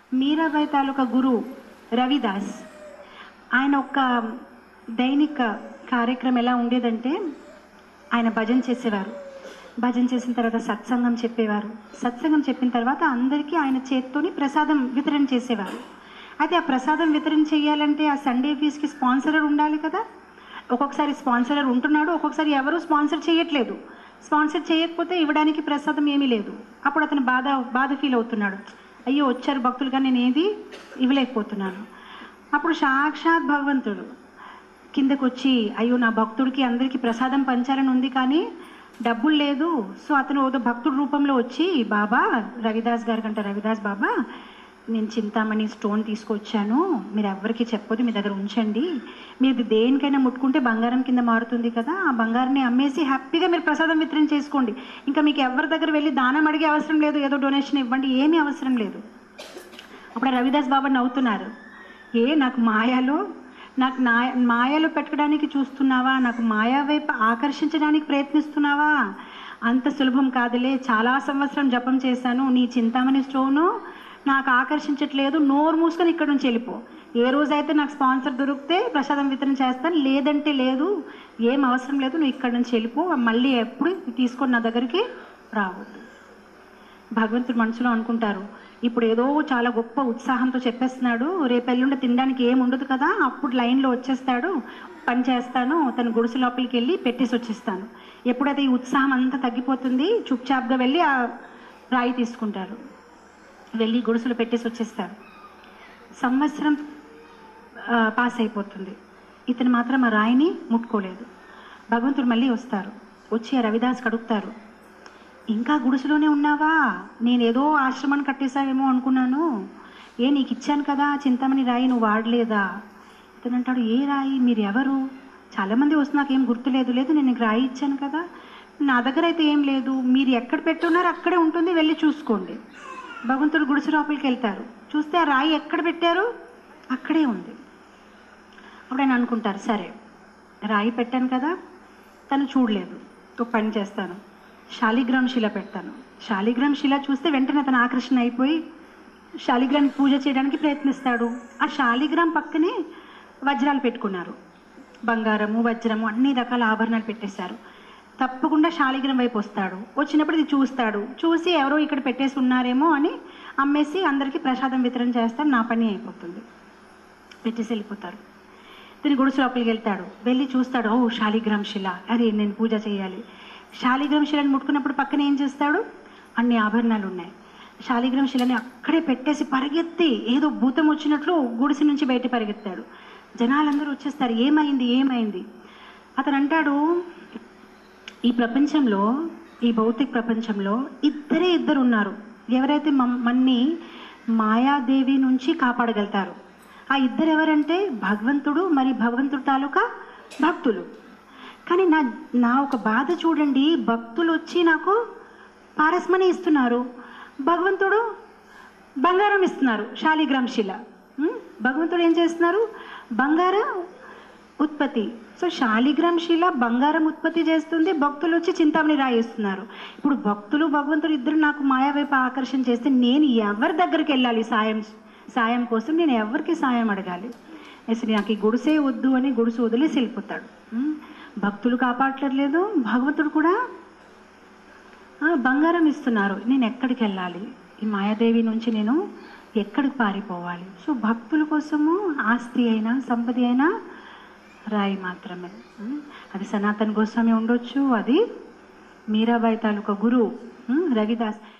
మీరాబాయి తాలూకా గురు రవిదాస్ ఆయన ఒక దైనిక కార్యక్రమం ఎలా ఉండేదంటే ఆయన భజన చేసేవారు భజన చేసిన తర్వాత సత్సంగం చెప్పేవారు సత్సంగం చెప్పిన తర్వాత అందరికీ ఆయన చేత్తోని ప్రసాదం వితరణ చేసేవారు అయితే ఆ ప్రసాదం వితరణ చేయాలంటే ఆ సండే ఫీస్కి స్పాన్సరర్ ఉండాలి కదా ఒక్కొక్కసారి స్పాన్సరర్ ఉంటున్నాడు ఒక్కొక్కసారి ఎవరు స్పాన్సర్ చేయట్లేదు స్పాన్సర్ చేయకపోతే ఇవ్వడానికి ప్రసాదం ఏమీ లేదు అప్పుడు అతను బాధ బాధ ఫీల్ అవుతున్నాడు అయ్యో వచ్చారు భక్తులుగా నేను ఏది ఇవ్వలేకపోతున్నాను అప్పుడు సాక్షాత్ భగవంతుడు కిందకు వచ్చి అయ్యో నా భక్తుడికి అందరికీ ప్రసాదం పంచాలని ఉంది కానీ డబ్బులు లేదు సో అతను ఒక భక్తుడి రూపంలో వచ్చి బాబా రవిదాస్ గారి కంటే రవిదాస్ బాబా నేను చింతామణి స్టోన్ తీసుకొచ్చాను మీరు ఎవరికి చెప్పొద్దు మీ దగ్గర ఉంచండి మీరు దేనికైనా ముట్టుకుంటే బంగారం కింద మారుతుంది కదా ఆ బంగారాన్ని అమ్మేసి హ్యాపీగా మీరు ప్రసాదం వితరణ చేసుకోండి ఇంకా మీకు ఎవరి దగ్గర వెళ్ళి దానం అడిగే అవసరం లేదు ఏదో డొనేషన్ ఇవ్వండి ఏమీ అవసరం లేదు అప్పుడు రవిదాస్ బాబా నవ్వుతున్నారు ఏ నాకు మాయలో నాకు నా మాయలో పెట్టడానికి చూస్తున్నావా నాకు మాయా వైపు ఆకర్షించడానికి ప్రయత్నిస్తున్నావా అంత సులభం కాదులే చాలా సంవత్సరం జపం చేశాను నీ చింతామణి స్టోను నాకు ఆకర్షించట్లేదు నోరు మూసుకొని ఇక్కడ నుంచి వెళ్ళిపో ఏ రోజైతే నాకు స్పాన్సర్ దొరికితే ప్రసాదం వితరణ చేస్తాను లేదంటే లేదు ఏం అవసరం లేదు నువ్వు ఇక్కడ నుంచి వెళ్ళిపో మళ్ళీ ఎప్పుడు తీసుకొని నా దగ్గరికి రావద్దు భగవంతుడు మనసులో అనుకుంటారు ఇప్పుడు ఏదో చాలా గొప్ప ఉత్సాహంతో చెప్పేస్తున్నాడు రేపు ఎల్లుండి తినడానికి ఏం ఉండదు కదా అప్పుడు లైన్లో వచ్చేస్తాడు పని చేస్తాను తన గుడిసె లోపలికి వెళ్ళి పెట్టేసి వచ్చేస్తాను ఎప్పుడైతే ఈ ఉత్సాహం అంతా తగ్గిపోతుంది చుప్చాప్గా వెళ్ళి ఆ రాయి తీసుకుంటారు వెళ్ళి గుడిసెలో పెట్టేసి వచ్చేస్తారు సంవత్సరం ఆ, పాస్ అయిపోతుంది ఇతను మాత్రం ఆ రాయిని ముట్టుకోలేదు భగవంతుడు మళ్ళీ వస్తారు వచ్చి ఆ రవిదాస్కి అడుగుతారు ఇంకా గుడిసెలోనే ఉన్నావా నేను ఏదో ఆశ్రమాన్ని కట్టేశావేమో అనుకున్నాను ఏ నీకు ఇచ్చాను కదా చింతమని రాయి నువ్వు వాడలేదా ఇతను అంటాడు ఏ రాయి మీరు ఎవరు చాలామంది వస్తే నాకు ఏం గుర్తులేదు లేదు నేను నీకు రాయి ఇచ్చాను కదా నా దగ్గర అయితే ఏం లేదు మీరు ఎక్కడ పెట్టున్నారో అక్కడే ఉంటుంది వెళ్ళి చూసుకోండి భగవంతుడు గుడిసె లోపలికి వెళ్తారు చూస్తే ఆ రాయి ఎక్కడ పెట్టారు అక్కడే ఉంది అప్పుడు ఆయన అనుకుంటారు సరే రాయి పెట్టాను కదా తను చూడలేదు ఒక పని చేస్తాను శాలిగ్రామ్ శిల పెడతాను శాలిగ్రామ్ శిల చూస్తే వెంటనే అతను ఆకర్షణ అయిపోయి శాలిగ్రామ్ పూజ చేయడానికి ప్రయత్నిస్తాడు ఆ శాలిగ్రామ్ పక్కనే వజ్రాలు పెట్టుకున్నారు బంగారము వజ్రము అన్ని రకాల ఆభరణాలు పెట్టేశారు తప్పకుండా శాలిగ్రామ్ వైపు వస్తాడు వచ్చినప్పుడు ఇది చూస్తాడు చూసి ఎవరో ఇక్కడ పెట్టేసి ఉన్నారేమో అని అమ్మేసి అందరికీ ప్రసాదం వితరణ చేస్తారు నా పని అయిపోతుంది పెట్టేసి వెళ్ళిపోతారు తిని గుడిసె లోపలికి వెళ్తాడు వెళ్ళి చూస్తాడు ఓ శాలిగ్రామ్ శిల అరే నేను పూజ చేయాలి శాలిగ్రామ్ శిలని ముట్టుకున్నప్పుడు పక్కన ఏం చేస్తాడు అన్ని ఆభరణాలు ఉన్నాయి శాలిగ్రామ్ శిలని అక్కడే పెట్టేసి పరిగెత్తి ఏదో భూతం వచ్చినట్లు గుడిసె నుంచి బయట పరిగెత్తాడు జనాలందరూ వచ్చేస్తారు ఏమైంది ఏమైంది అతను అంటాడు ఈ ప్రపంచంలో ఈ భౌతిక ప్రపంచంలో ఇద్దరే ఇద్దరు ఉన్నారు ఎవరైతే మమ్- మన్ని మాయాదేవి నుంచి కాపాడగలుగుతారు ఆ ఇద్దరు ఎవరంటే భగవంతుడు మరి భగవంతుడు తాలూకా భక్తులు కానీ నా నా ఒక బాధ చూడండి భక్తులు వచ్చి నాకు పారస్మని ఇస్తున్నారు భగవంతుడు బంగారం ఇస్తున్నారు శాలిగ్రామ్ శిల ఉం? భగవంతుడు ఏం చేస్తున్నారు బంగారం ఉత్పత్తి సో శాలిగ్రామ్ శిల బంగారం ఉత్పత్తి చేస్తుంది భక్తులు వచ్చి చింతామణి రాయిస్తున్నారు ఇప్పుడు భక్తులు భగవంతుడు ఇద్దరు నాకు మాయా వైపు ఆకర్షణ చేస్తే నేను ఎవరి దగ్గరికి వెళ్ళాలి సాయం సాయం కోసం నేను ఎవరికి సాయం అడగాలి అసలు నాకు ఈ గుడిసే వద్దు అని గుడిసె వదిలేసి వెళ్ళిపోతాడు ఉం? భక్తులు కాపాడట్లేదు భగవంతుడు కూడా ఆ, బంగారం ఇస్తున్నారు నేను ఎక్కడికి వెళ్ళాలి ఈ మాయాదేవి నుంచి నేను ఎక్కడికి పారిపోవాలి సో భక్తుల కోసము ఆస్తి అయినా సంపద అయినా రాయి మాత్రమే ఉం? అది సనాతన్ గోస్వామి ఉండొచ్చు అది మీరాబాయి తాలూకా గురువు ఉం? రవిదాస్